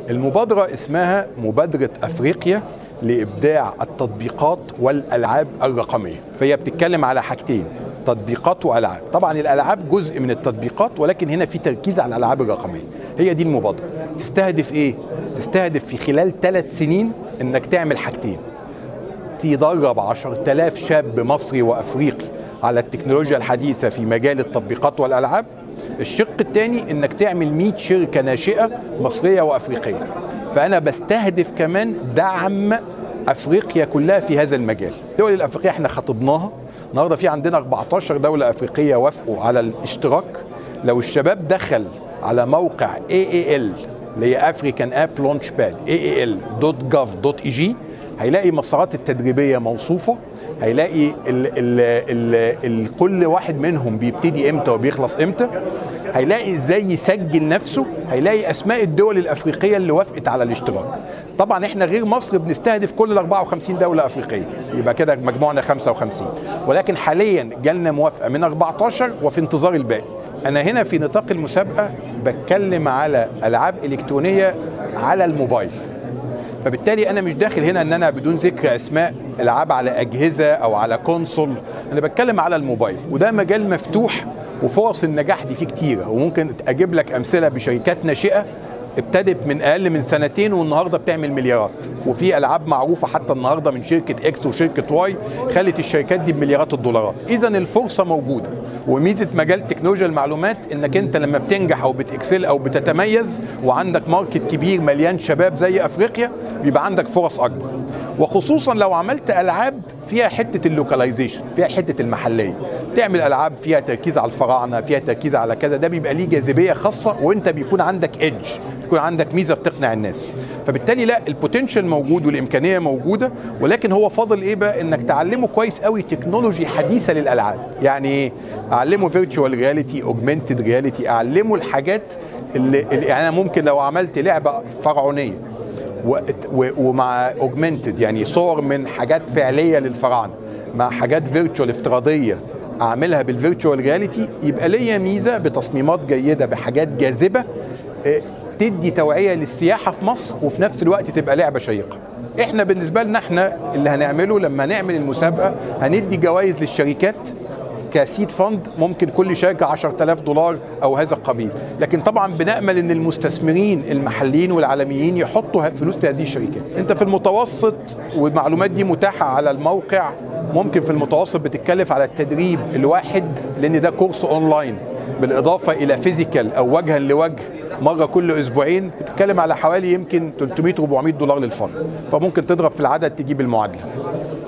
المبادرة اسمها مبادرة أفريقيا لإبداع التطبيقات والألعاب الرقمية فهي بتتكلم على حاجتين تطبيقات والعاب طبعا الالعاب جزء من التطبيقات ولكن هنا في تركيز على الالعاب الرقميه هي دي المبادره تستهدف ايه تستهدف في خلال ثلاث سنين انك تعمل حاجتين تدرب 10000 شاب مصري وافريقي على التكنولوجيا الحديثه في مجال التطبيقات والالعاب الشق الثاني انك تعمل 100 شركه ناشئه مصريه وافريقيه فانا بستهدف كمان دعم افريقيا كلها في هذا المجال الدول الافريقيه احنا خطبناها النهارده في عندنا 14 دوله افريقيه وافقوا على الاشتراك لو الشباب دخل على موقع AAL اللي هي افريكان اب لونش باد aal.gov.eg هيلاقي المسارات التدريبيه موصوفه هيلاقي ال ال ال ال كل واحد منهم بيبتدي امتى وبيخلص امتى هيلاقي ازاي يسجل نفسه هيلاقي اسماء الدول الافريقيه اللي وافقت على الاشتراك طبعا احنا غير مصر بنستهدف كل ال 54 دوله افريقيه يبقى كده مجموعنا 55 ولكن حاليا جالنا موافقه من 14 وفي انتظار الباقي انا هنا في نطاق المسابقه بتكلم على العاب الكترونيه على الموبايل فبالتالي انا مش داخل هنا ان انا بدون ذكر اسماء العاب على اجهزه او على كونسول انا بتكلم على الموبايل وده مجال مفتوح وفرص النجاح دي فيه كتيره وممكن اجيب لك امثله بشركات ناشئه ابتدت من اقل من سنتين والنهارده بتعمل مليارات وفي العاب معروفه حتى النهارده من شركه اكس وشركه واي خلت الشركات دي بمليارات الدولارات اذا الفرصه موجوده وميزه مجال تكنولوجيا المعلومات انك انت لما بتنجح او بتكسل او بتتميز وعندك ماركت كبير مليان شباب زي افريقيا بيبقى عندك فرص اكبر وخصوصا لو عملت العاب فيها حته اللوكاليزيشن فيها حته المحليه تعمل العاب فيها تركيز على الفراعنه فيها تركيز على كذا ده بيبقى ليه جاذبيه خاصه وانت بيكون عندك ايدج بيكون عندك ميزه بتقنع الناس فبالتالي لا البوتنشال موجود والامكانيه موجوده ولكن هو فاضل ايه بقى انك تعلمه كويس قوي تكنولوجي حديثه للالعاب يعني ايه اعلمه فيرتشوال رياليتي اوجمانتد رياليتي اعلمه الحاجات اللي, اللي يعني انا ممكن لو عملت لعبه فرعونيه و- و- ومع اوجمانتد يعني صور من حاجات فعليه للفراعنه مع حاجات فيرتشوال افتراضيه اعملها بالفيرتشوال رياليتي يبقى ليا ميزه بتصميمات جيده بحاجات جاذبه آه، تدي توعيه للسياحه في مصر وفي نفس الوقت تبقى لعبه شيقه احنا بالنسبه لنا احنا اللي هنعمله لما نعمل المسابقه هندي جوائز للشركات كسيد فند ممكن كل شركة 10000 دولار أو هذا القبيل لكن طبعا بنأمل أن المستثمرين المحليين والعالميين يحطوا فلوس في هذه الشركات أنت في المتوسط والمعلومات دي متاحة على الموقع ممكن في المتوسط بتتكلف على التدريب الواحد لأن ده كورس أونلاين بالإضافة إلى فيزيكال أو وجها لوجه مرة كل أسبوعين بتتكلم على حوالي يمكن 300 400 دولار للفرد فممكن تضرب في العدد تجيب المعادلة